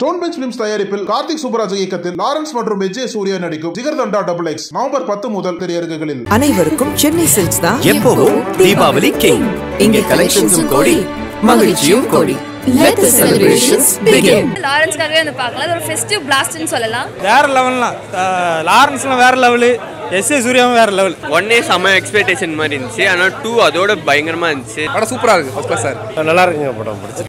Stone bench films தயாரிப்பில் கார்த்திக் சுப்பராஜ் இயக்கத்தில் Lawrence மற்றும் விஜய் சூர்யா நடிக்கும் ஜிகர்தண்டா டபுள் எக்ஸ் நவம்பர் பத்து முதல் திரையரங்குகளில் அனைவருக்கும் சென்னை சில்க்ஸ் தான் எப்பவும் தீபாவளி கிங் இங்கே கலெக்ஷன்ஸும் கோடி மகிழ்ச்சியும் கோடி Let the celebrations begin. லாரன்ஸ்க்காகவே வந்து பார்க்கலாம் அது ஒரு ஃபெஸ்டிவ் பிளாஸ்ட்னு சொல்லலாம் வேற லெவல்லாம் லாரன்ஸ்லாம் வேற லெவலு எஸ் ஏ சூர்யாவும் வேற லெவல் ஒன்னே செம்ம எக்ஸ்பெக்டேஷன் மாதிரி இருந்துச்சு ஆனால் டூ அதோட பயங்கரமா இருந்துச்சு படம் சூப்பராக இருக்கு ஃபர்ஸ்ட் கிளாஸ் சார் நல்லா இருக்குங்க படம் பிடிச்சி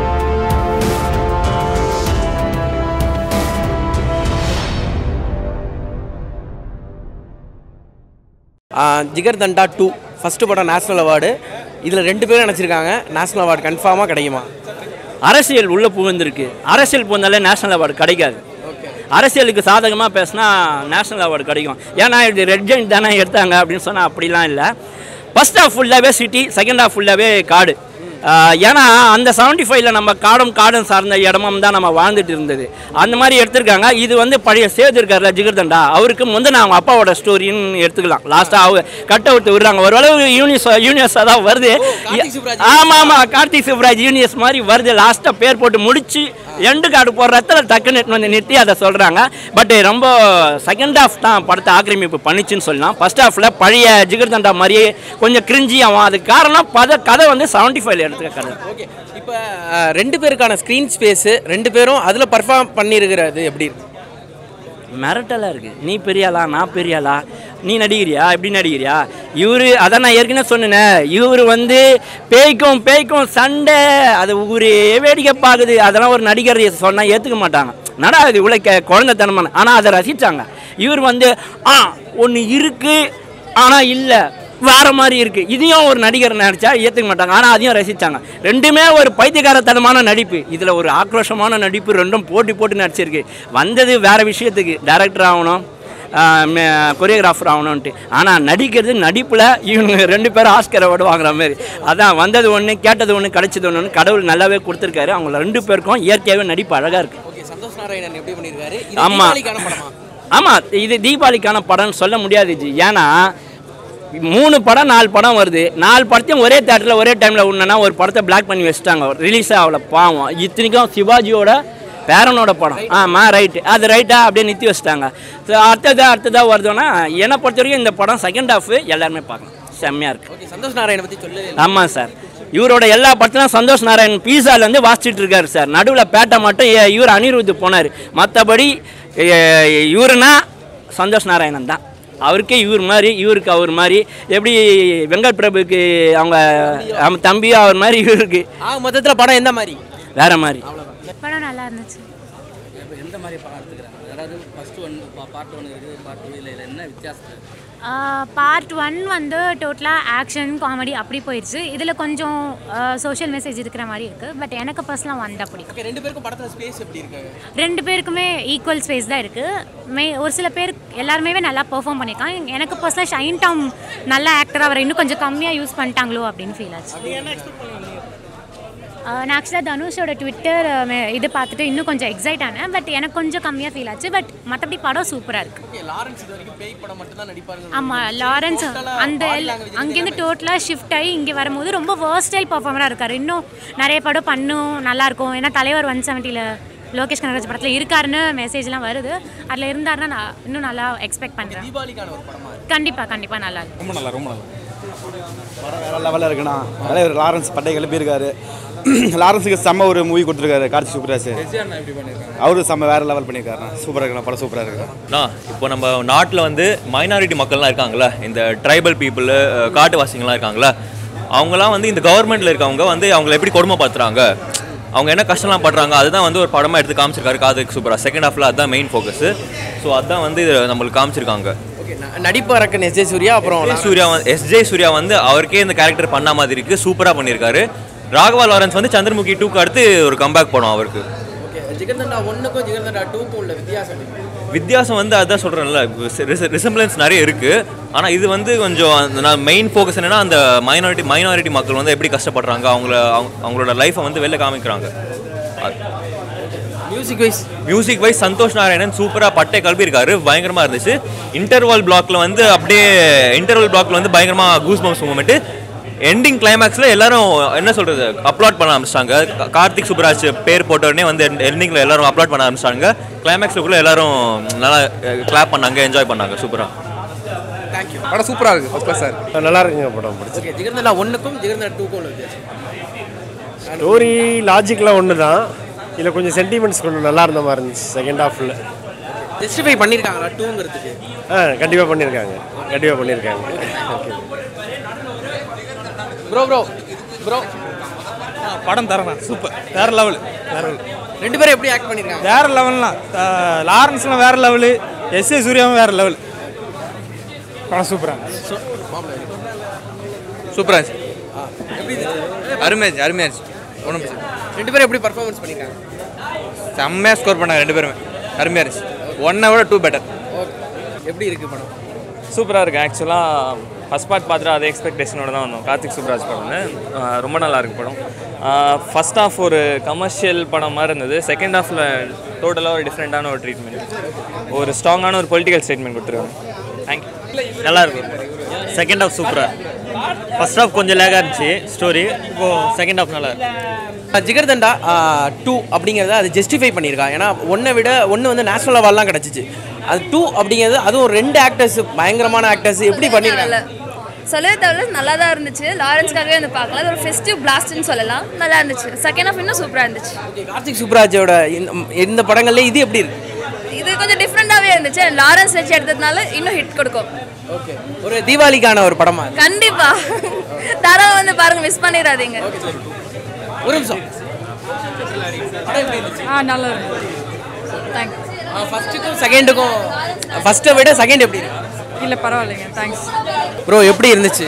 ஜிகர் தண்டா டூ ஃபஸ்ட்டு படம் நேஷ்னல் அவார்டு இதில் ரெண்டு பேரும் நினச்சிருக்காங்க நேஷ்னல் அவார்டு கன்ஃபார்மாக கிடைக்குமா அரசியல் உள்ளே புகுந்திருக்கு அரசியல் புகுந்தாலே நேஷனல் அவார்டு கிடைக்காது அரசியலுக்கு சாதகமாக பேசினா நேஷனல் அவார்டு கிடைக்கும் ஏன்னா இது ரெட் ஜெயின் தானே எடுத்தாங்க அப்படின்னு சொன்னால் அப்படிலாம் இல்லை ஃபஸ்ட் ஹாஃப் ஃபுல்லாகவே சிட்டி செகண்ட் ஹாஃப் ஃபுல்லாகவே காடு ஆஹ் ஏன்னா அந்த செவன்டி ஃபைவ்ல நம்ம காடும் காடும் சார்ந்த இடமும் தான் நம்ம வாழ்ந்துட்டு இருந்தது அந்த மாதிரி எடுத்திருக்காங்க இது வந்து பழைய சேது இருக்கார்ல ஜிகர்தண்டா அவருக்கு முந்தின அவங்க அப்பாவோட ஸ்டோரின்னு எடுத்துக்கலாம் லாஸ்ட்டாக அவங்க கட் அவுட் விடுறாங்க ஓரளவு யூனியஸ் யூனியஸாக தான் வருது கார்த்திக் சுப்புராஜ். ஆமாம் ஆமாம் கார்த்திக் சுப்ராஜ் யூனியஸ் மாதிரி வருது லாஸ்ட்டாக பேர் போட்டு முடிச்சு எண்டு கார்டு போடுற இடத்துல டக்குன்னு எடுத்துன்னு வந்து நிறுத்தி அதை சொல்கிறாங்க பட் ரொம்ப செகண்ட் ஹாஃப் தான் படத்தை ஆக்கிரமிப்பு பண்ணிச்சுன்னு சொல்லலாம் ஃபர்ஸ்ட் ஹாஃபில் பழைய ஜிகர்தண்டா மாதிரியே கொஞ்சம் கிரிஞ்சி ஆகும் அதுக்கு காரணம் பத கதை வந்து செவன்டி ஃபைவ்ல எடுத்துக்க கதை ஓகே இப்போ ரெண்டு பேருக்கான ஸ்க்ரீன் ஸ்பேஸு ரெண்டு பேரும் அதில் பர்ஃபார்ம் பண்ணியிருக்கிறது எப்படி இருக்கு மிரட்டலாக இருக்குது நீ பெரியாளா நான் பெரியாளா நீ நடிக்கிறியா எப்படி நடிக்கிறியா இவர் அதான் நான் ஏற்கனவே சொன்னேன் இவர் வந்து பேய்க்கும் பேய்க்கும் சண்டை அது ஊரே வேடிக்கை பார்க்குது அதெல்லாம் ஒரு நடிகர் சொன்னால் ஏற்றுக்க மாட்டாங்க நடா இது இவ்வளோ கே குழந்தைத்தனமான ஆனால் அதை ரசித்தாங்க இவர் வந்து ஆ ஒன்று இருக்குது ஆனால் இல்லை வேற மாதிரி இருக்கு இதையும் ஒரு நடிகர் நடிச்சா ஏற்றுக்க மாட்டாங்க ஆனால் அதையும் ரசித்தாங்க ரெண்டுமே ஒரு பைத்தியகாரத்தனமான நடிப்பு இதில் ஒரு ஆக்ரோஷமான நடிப்பு ரெண்டும் போட்டி போட்டு நடிச்சிருக்கு வந்தது வேற விஷயத்துக்கு டைரக்டர் ஆகணும் கொரியோகிராஃபர் ஆகணும்ன்ட்டு ஆனால் நடிக்கிறது நடிப்பில் இவங்க ரெண்டு பேரும் ஆஸ்கர் அவார்டு வாங்குற மாதிரி அதான் வந்தது ஒன்று கேட்டது ஒன்று கிடைச்சது ஒன்று கடவுள் நல்லாவே கொடுத்துருக்காரு அவங்க ரெண்டு பேருக்கும் இயற்கையாகவே நடிப்பு அழகாக இருக்குது ஓகே சந்தோஷ் நாராயணன் எப்படி பண்ணியிருக்காரு ஆமா. தீபாவளிக்கான படமா ஆமாம் இது தீபாவளிக்கான படம்னு சொல்ல முடியாது ஜி ஏன்னா மூணு படம் நாலு படம் வருது நாலு படத்தையும் ஒரே தேட்டரில் ஒரே டைமில் விடணுன்னா ஒரு படத்தை பிளாக் பண்ணி வச்சுட்டாங்க ரிலீஸ் ஆகல பாவம் இத்தனைக்கும் சிவாஜியோட பேரனோட படம் ஆமாம் ரைட்டு அது ரைட்டா அப்படியே நிறுத்தி வச்சுட்டாங்க ஸோ அடுத்ததாக அடுத்ததாக வருதுன்னா என்னை பொறுத்த வரைக்கும் இந்த படம் செகண்ட் ஹாஃப் எல்லாருமே பார்க்கலாம் செம்மையாக இருக்குது ஓகே சந்தோஷ் நாராயணை பற்றி சொல்லு ஆமாம் சார் இவரோட எல்லா படத்திலும் சந்தோஷ் நாராயண் பீஸாலேருந்து வாசிச்சுட்டு இருக்காரு சார் நடுவில் பேட்டை மட்டும் இ- இவர் அனிருத் போனார் மற்றபடி இவருனா சந்தோஷ் நாராயணன் தான் அவருக்கே இவர் மாதிரி இவருக்கு அவர் மாதிரி எப்படி வெங்கட் பிரபுக்கு அவங்க அவங்க தம்பியும் அவர் மாதிரி இவருக்கு ஆ மொத்தத்தில் படம் எந்த மாதிரி வேற மாதிரி படம் நல்லா இருந்துச்சு எந்த மாதிரி படம் எடுத்துக்கிறாங்க அதாவது ஃபர்ஸ்ட் ஒன் பார்ட் ஒன் இருக்குது பார்ட் டூ இல்லை என்ன வித்தியாசம் பார்ட் ஒன் வந்து டோட்டலாக ஆக்ஷன் காமெடி அப்படி போயிடுச்சு இதில் கொஞ்சம் சோஷியல் மெசேஜ் இருக்கிற மாதிரி இருக்குது பட் எனக்கு பர்சனலாக வந்தா பிடிக்கும் ஓகே ரெண்டு பேருக்கும் படத்தில் ஸ்பேஸ் எப்படி இருக்கு ரெண்டு பேருக்குமே ஈக்குவல் ஸ்பேஸ் தான் இருக்குது மே ஒரு சில பேர் எல்லாருமே நல்லா பெர்ஃபார்ம் பண்ணியிருக்காங்க எனக்கு பர்சனலாக ஷைன் டாம் நல்ல ஆக்டராக அவர் இன்னும் கொஞ்சம் கம்மியாக யூஸ் பண்ணிட்டாங்களோ அப்படின்னு ஃபீல் ஆச்சு ஆஹ் நான் ஆக்சுவலாக தனுஷோட ட்விட்டர் இது பார்த்துட்டு இன்னும் கொஞ்சம் எக்ஸைட் ஆனேன் பட் எனக்கு கொஞ்சம் கம்மியாக ஃபீல் ஆச்சு பட் மற்றபடி படம் சூப்பராக இருக்குது ஓகே லாரன்ஸ் இது வரைக்கும் பேய் படம் மட்டும் தான் நடிப்பாருங்க ஆமாம் லாரன்ஸ் Total-ஆ அந்த body language அங்கேருந்து டோட்டலாக ஷிஃப்ட் ஆகி இங்கே வரும்போது ரொம்ப வேர்ஸ்டைல் பர்ஃபார்மராக இருக்கார் இன்னும் நிறைய படம் பண்ணும் நல்லாயிருக்கும் ஏன்னா தலைவர் ஒன் செவன்ட்டியில் லோகேஷ் கனகராஜ் படத்தில் இருக்காருன்னு மெசேஜ்லாம் வருது அதில் இருந்தாருன்னா நான் இன்னும் நல்லா எக்ஸ்பெக்ட் பண்ணுறேன் தீபாவளிக்கான ஒரு படமா இருக்கு கண்டிப்பாக கண்டிப்பாக நல்லா இருக்கும் ரொம்ப நல்லா ரொம்ப நல்லா படம் வேற லெவலில் இருக்குண்ணா தலைவர் லாரன்ஸ் பட்டை கிளப்பியிருக்காரு லாரன்ஸுக்கு செம்ம ஒரு மூவி கொடுத்துருக்காரு கார்த்தி சுப்ராஜ் எப்படி பண்ணியிருக்காங்க அவரு செம்ம வேற லெவல் பண்ணியிருக்காருண்ணா சூப்பராக இருக்குண்ணா படம் சூப்பராக இருக்குண்ணா அண்ணா, இப்போ நம்ம நாட்டில் வந்து மைனாரிட்டி மக்கள்லாம் இருக்காங்களா இந்த ட்ரைபல் பீப்புள் காட்டுவாசிங்கள்லாம் இருக்காங்களா அவங்கலாம் வந்து இந்த கவர்மெண்ட்டில் இருக்கவங்க வந்து அவங்கள எப்படி கொடுமைப்படுத்துறாங்க அவங்க என்ன கஷ்டம்லாம் படுறாங்க அதுதான் வந்து ஒரு படமாக எடுத்து காமிச்சிருக்காரு காதுக்கு சூப்பராக செகண்ட் ஹாஃபில் அதுதான் மெயின் ஃபோக்கஸ் ஸோ அதான் வந்து இது நம்மளுக்கு காமிச்சிருக்காங்க ஓகே நடிப்பு அரக்கன் எஸ் ஜே சூர்யா அப்புறம் எஸ் சூர்யா வந்து எஸ்ஜே சூர்யா வந்து அவருக்கே இந்த கேரக்டர் பண்ண மாதிரி இருக்கு சூப்பராக பண்ணியிருக்காரு ராகவா லாரன்ஸ் வந்து சந்திரமுகி டூக்கு அடுத்து ஒரு கம்பேக் படம் அவருக்கு ஓகே ஜிகர்தண்டா ஒன்றுக்கும் ஜிகர்தண்டா டூக்கும் உள்ள வித்தியாசம் என்ன? வித்தியாசம் வந்து அதான் சொல்கிறேன்ல ரிசம்பிளன்ஸ் நிறைய இருக்குது ஆனால் இது வந்து கொஞ்சம் அந்த நான் மெயின் ஃபோக்கஸ் என்னன்னா அந்த மைனாரிட்டி மைனாரிட்டி மக்கள் வந்து எப்படி கஷ்டப்படுறாங்க அவங்கள அவங்க- அவங்களோட லைஃப்பை வந்து வெளில காமிக்கிறாங்க music wise music wise Santhosh Narayanan சூப்பராக பட்டை கல்பியிருக்காரு பயங்கரமாக இருந்துச்சு இன்டர்வல் பிளாக்ல வந்து அப்படியே இன்டர்வல் பிளாக்ல வந்து பயங்கரமாக கூஸ் பம்ஸ் மூமெண்ட்டு எண்டிங் கிளைமேக்ஸில் எல்லாரும் என்ன சொல்கிறது அப்லோட் பண்ண ஆரம்பிச்சிட்டாங்க கார்த்திக் சுப்ராஜ் பேர் போட்ட உடனே வந்து எண்டிங்கில் எல்லாரும் அப்லோட் பண்ண ஆரம்பிச்சிட்டாங்க கிளைமேக்ஸுக்குள்ளே எல்லாரும் நல்லா கிளாப் பண்ணாங்க என்ஜாய் பண்ணாங்க சூப்பராக படம் சூப்பராக இருக்குது ஃபஸ்ட் கிளாஸ் சார் நல்லா இருக்குங்க படம் பிடிச்சி ஓகே ஜிகர்தண்டா ஒன்றுக்கும் ஜிகர்தண்டா டூக்கும் உள்ள வித்தியாசம் ஸ்டோரி லாஜிக்லாம் ஒன்று தான் இதில் கொஞ்சம் சென்டிமெண்ட்ஸ் கொஞ்சம் நல்லா இருந்த மாதிரி இருந்துச்சு செகண்ட் ஹாஃபில் ஜஸ்டிஃபை பண்ணியிருக்காங்களா டூங்கிறதுக்கு ஆ கண்டிப்பாக பண்ணியிருக்காங்க கண்டிப்பாக பண்ணியிருக்காங்க ஓகே ப்ரோ ப்ரோ ப்ரோ படம் தரேன் சூப்பர் வேற லெவல் வேற level. ரெண்டு பேரும் எப்படி ஆக்ட் பண்ணியிருக்காங்க வேற லெவல்லாம் லாரன்ஸ்லாம் வேற லெவலு எஸ் ஏ சூர்யாவும் வேற லெவல் படம் சூப்பராக சூப்பராக இருந்துச்சு அருமையாச்சு அருமையாச்சு ஒன்றும் ரெண்டு பேரும் எப்படி பர்ஃபார்மன்ஸ் பண்ணியிருக்காங்க செம்மையாக ஸ்கோர் பண்ணாங்க ரெண்டு பேருமே அருமையாக இருந்துச்சு ஒன்னை விட டூ பெட்டர் ஓகே எப்படி இருக்கு படம் சூப்பராக இருக்குது ஆக்சுவலாக ஃபஸ்ட் பார்ட் பார்த்துட்டு அதே எக்ஸ்பெக்டேஷனோட தான் வந்தோம் கார்த்திக் சுப்ராஜ் படம்னு ஆஹ் ரொம்ப நல்லா இருக்கு படம் ஃபஸ்ட் ஹாஃப் ஒரு கமர்ஷியல் படம் மாதிரி இருந்தது செகண்ட் ஹாஃபில் டோட்டலாக ஒரு டிஃப்ரெண்ட்டான ஒரு ட்ரீட்மெண்ட் ஒரு ஸ்ட்ராங்கான ஒரு பொலிட்டிக்கல் ஸ்டேட்மெண்ட் கொடுத்துருக்காங்க தேங்க்யூ நல்லா இருக்கும் செகண்ட் ஹாஃப் சூப்பராக ஃபர்ஸ்ட் ஹாஃப் கொஞ்சம் லேகாக இருந்துச்சு ஸ்டோரி இப்போ செகண்ட் ஹாஃப் நல்லா இருக்கு ஜிகர்தண்டா டூ அப்படிங்கிறத அது ஜஸ்டிஃபை பண்ணியிருக்காங்க ஏன்னா ஒன்றை விட ஒன்று வந்து நேஷனல் அவார்ட்லாம் கிடச்சிச்சு அது டூ அப்படிங்கிறது அதுவும் ரெண்டு ஆக்டர்ஸ் பயங்கரமான ஆக்டர்ஸ் எப்படி பண்ணியிருக்காங்க சொல்லவே தவிர நல்லா தான் இருந்துச்சு லாரன்ஸ்க்காகவே வந்து பார்க்கலாம் அது ஒரு ஃபெஸ்டிவ் பிளாஸ்ட்னு சொல்லலாம் நல்லா இருந்துச்சு செகண்ட் ஹாஃப் இன்னும் சூப்பராக இருந்துச்சு கார்த்திக் சுப்ராஜோட இந்த இந்த படங்கள்ல இது எப்படி இருக்கு இது கொஞ்சம் டிஃப்ரெண்டாகவே இருந்துச்சு லாரன்ஸ் வச்சு எடுத்ததுனால இன்னும் ஹிட் கொடுக்கும் ஓகே ஒரு தீபாவளிக்கான ஒரு படமா இது? கண்டிப்பா தரம் வந்து பாருங்க மிஸ் பண்ணிடாதீங்க ஒரு நிமிஷம் ஆ நல்லா இருக்கும் தேங்க்ஸ் ஃபர்ஸ்ட்டுக்கும் செகண்டுக்கும் ஃபர்ஸ்ட்டை விட செகண்ட் எப்படி இருக்கு இல்லை பரவாயில்லைங்க தேங்க்ஸ் ப்ரோ எப்படி இருந்துச்சு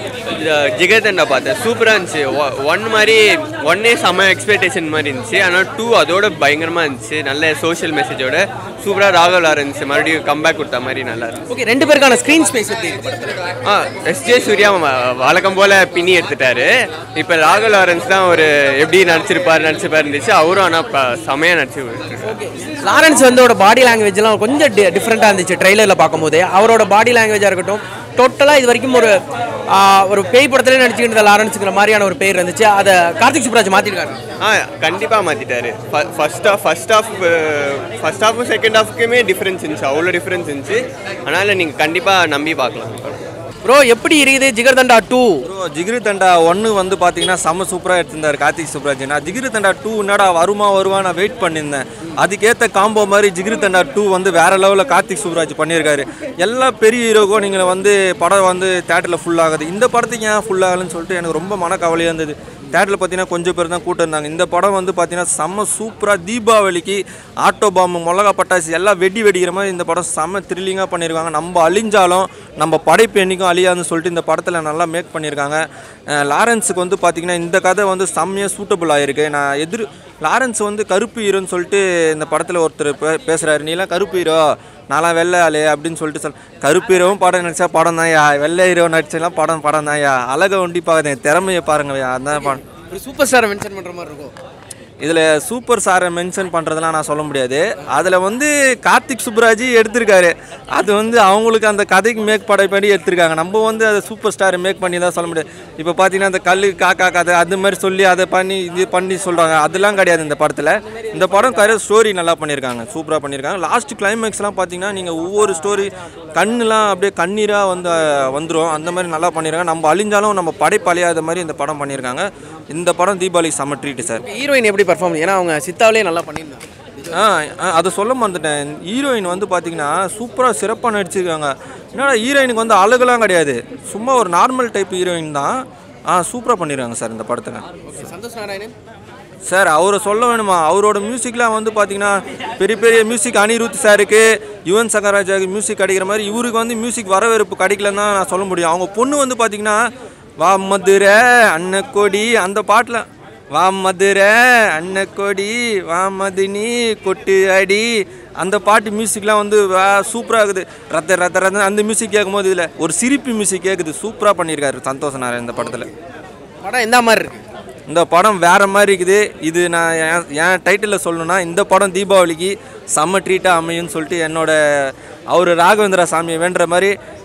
ஜிகர்தண்டா பார்த்தேன் சூப்பராக இருந்துச்சு ஒன் மாதிரி ஒன்னே செம்ம எக்ஸ்பெக்டேஷன் மாதிரி இருந்துச்சு ஆனால் டூ அதோட பயங்கரமாக இருந்துச்சு நல்ல சோஷியல் மெசேஜோட சூப்பராக ராகவ் லாரன்ஸ் மறுபடியும் கம்பேக் கொடுத்த மாதிரி நல்லா இருந்துச்சு ஓகே ரெண்டு பேருக்கான ஸ்க்ரீன் ஸ்பேஸ் எப்படி இருக்கு படத்தில் ஆ எஸ்ஜே சூர்யா வ- வழக்கம் போல் பின்னி எடுத்துட்டாரு இப்போ ராகவ் லாரன்ஸ் தான் ஒரு எப்படி நடிச்சிருப்பார் நடிச்சிருப்பார் இருந்துச்சு அவரும் ஆனால் செமையாக நடிச்சு லாரன்ஸ் வந்தோட பாடி லாங்குவேஜ்லாம் கொஞ்சம் டிஃப்ரெண்ட்டாக இருந்துச்சு ட்ரெய்லரில் பார்க்கும்போது அவரோட பாடி லாங்குவேஜாக இருக்கட்டும் டோட்டலாக இது வரைக்கும் ஒரு ஆ, ஒரு பேய் படத்துல நடிச்சுக்கிட்டு இருந்த லாரன்ஸுங்கிற மாதிரியான ஒரு பேர் இருந்துச்சு அதை கார்த்திக் சுப்ராஜ் மாற்றிருக்காரு ஆ கண்டிப்பாக மாற்றிட்டாரு first half first half first ஹாஃபும் செகண்ட் ஹாஃப்க்குமே டிஃப்ரென்ஸ் இருந்துச்சு அவ்வளோ டிஃப்ரென்ஸ் இருந்துச்சு அதனால் நீங்கள் கண்டிப்பாக நம்பி பார்க்கலாம் ப்ரோ எப்படி இருக்குது ஜிகர்தண்டா டூ ப்ரோ ஜிகிரு தண்டா ஒன்று வந்து பார்த்தீங்கன்னா செம்ம சூப்பராக எடுத்திருந்தார் கார்த்திக் சுப்ராஜ் நான் ஜிகிரு தண்டா டூ என்னடா வருமா வருமா நான் வெயிட் பண்ணியிருந்தேன் அதுக்கேற்ற காம்போ மாதிரி ஜிகிரு தண்டா டூ வந்து வேற லெவலில் கார்த்திக் சுப்ராஜ் பண்ணியிருக்காரு எல்லா பெரிய ஹீரோக்கும் நீங்கள் வந்து படம் வந்து தேட்டரில் ஃபுல் ஆகுது இந்த படத்துக்கு ஏன் ஃபுல் ஆகலைன்னு சொல்லிட்டு எனக்கு ரொம்ப மனக்கவலையாக இருந்தது தேட்டரில் பார்த்தீங்கன்னா கொஞ்சம் பேர் தான் கூட்டம் இருந்தாங்க இந்த படம் வந்து பார்த்தீங்கன்னா செம்ம சூப்பராக தீபாவளிக்கு ஆட்டோ பாம்பு மிளகா பட்டாசு எல்லாம் வெடி வெடிக்கிற மாதிரி இந்த படம் செம்ம த்ரில்லிங்காக பண்ணியிருக்காங்க நம்ம அழிஞ்சாலும் நம்ம படைப்பு என்றைக்கும் அழியாதுன்னு சொல்லிட்டு இந்த படத்தில் நல்லா மேக் பண்ணியிருக்காங்க அஹ் லாரன்ஸுக்கு வந்து பார்த்தீங்கன்னா இந்த கதை வந்து செம்மையாக சூட்டபுள் ஆகிருக்கு நான் எதிர் லாரன்ஸ் வந்து கருப்பு ஹீரோன்னு சொல்லிட்டு இந்த படத்தில் ஒருத்தர் பே பேசுகிறாரு நீலாம் கருப்பு ஹீரோ நான்லாம் வெள்ளை ஆளு அப்படின்னு சொல்லிட்டு சொல் கருப்பு ஹீரோவும் படம் நடிச்சா படம் தான்யா வெள்ளை ஹீரோ நடிச்செல்லாம் படம் படம் தான்யா அழகை ஒண்டி பார்க்குறேன் திறமையை பாருங்கய்யா அதான் படம் ஒரு சூப்பர் ஸ்டாரை மென்ஷன் பண்ணுற மாதிரி இருக்கும் இதில் சூப்பர் ஸ்டாரை மென்ஷன் பண்ணுறதெல்லாம் நான் சொல்ல முடியாது அதில் வந்து கார்த்திக் சுப்ராஜ் எடுத்திருக்காரு அது வந்து அவங்களுக்கு அந்த கதைக்கு மேக் படைப்படி எடுத்திருக்காங்க நம்ம வந்து அதை சூப்பர் ஸ்டாரை மேக் பண்ணி தான் சொல்ல முடியாது இப்போ பார்த்தீங்கன்னா அந்த கல் காக்கா கதை அது மாதிரி சொல்லி அதை பண்ணி இது பண்ணி சொல்கிறாங்க அதெல்லாம் கிடையாது இந்த படத்தில் இந்த படம் கரை ஸ்டோரி நல்லா பண்ணியிருக்காங்க சூப்பராக பண்ணியிருக்காங்க லாஸ்ட் கிளைமேக்ஸ்லாம் பார்த்தீங்கன்னா நீங்கள் ஒவ்வொரு ஸ்டோரி கண்ணுலாம் அப்படியே கண்ணீராக வந்து வந்துடும் அந்த மாதிரி நல்லா பண்ணியிருக்காங்க நம்ம அழிஞ்சாலும் நம்ம படைப்பு அழியாத மாதிரி இந்த படம் பண்ணியிருக்காங்க இந்த படம் தீபாவளி செம்ம ட்ரீட்டு சார் ஹீரோயின் எப்படி பர்ஃபார்ம் ஏன்னா அவங்க சித்தாவிலே நல்லா பண்ணியிருந்தாங்க ஆ ஆ, அதை சொல்ல மறந்துட்டேன் ஹீரோயின் வந்து பார்த்தீங்கன்னா சூப்பராக சிறப்பாக நடிச்சிருக்காங்க என்னடா ஹீரோயினுக்கு வந்து அழகுலாம் கிடையாது சும்மா ஒரு நார்மல் டைப் ஹீரோயின் தான் ஆ சூப்பராக பண்ணியிருக்காங்க சார் இந்த படத்தில் ஓகே சந்தோஷ் நாராயணன் சார் அவரை சொல்ல வேணுமா அவரோட மியூசிக்லாம் வந்து பார்த்தீங்கன்னா பெரிய பெரிய மியூசிக் அனிருத் சாருக்கு யுவன் சங்கராஜாவுக்கு மியூசிக் கிடைக்கிற மாதிரி இவருக்கு வந்து மியூசிக் வரவேற்பு கிடைக்கலன்னு தான் நான் சொல்ல முடியும் அவங்க பொண்ணு வந்து பார்த்தீங்கன்னா வா மதுரை அன்னக்கொடி அந்த பாட்டில் வா மதுரை அன்னக்கொடி வா மதினி கொட்டு அடி அந்த பாட்டு மியூசிக்லாம் வந்து சூப்பராக இருக்குது ரத்த ரத்த ரத்த அந்த மியூசிக் கேட்கும்போது இதில் ஒரு சிரிப்பு மியூசிக் கேட்குது சூப்பராக பண்ணியிருக்காரு சந்தோஷ் நாராயண் இந்த படத்தில் படம் எந்த மாதிரி இருக்கு இந்த படம் வேற மாதிரி இருக்குது இது நான் என் என் டைட்டிலில் சொல்லணும்னா இந்த படம் தீபாவளிக்கு செம்ம ட்ரீட்டாக அமையும்னு சொல்லிட்டு என்னோட அவர் ராகவேந்திரா சாமியை வேண்டுற மாதிரி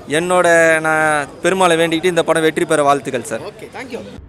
என்னோட நான் பெருமாளை வேண்டிக்கிட்டு இந்த படம் வெற்றி பெற வாழ்த்துக்கள் சார் ஓகே தேங்க்யூ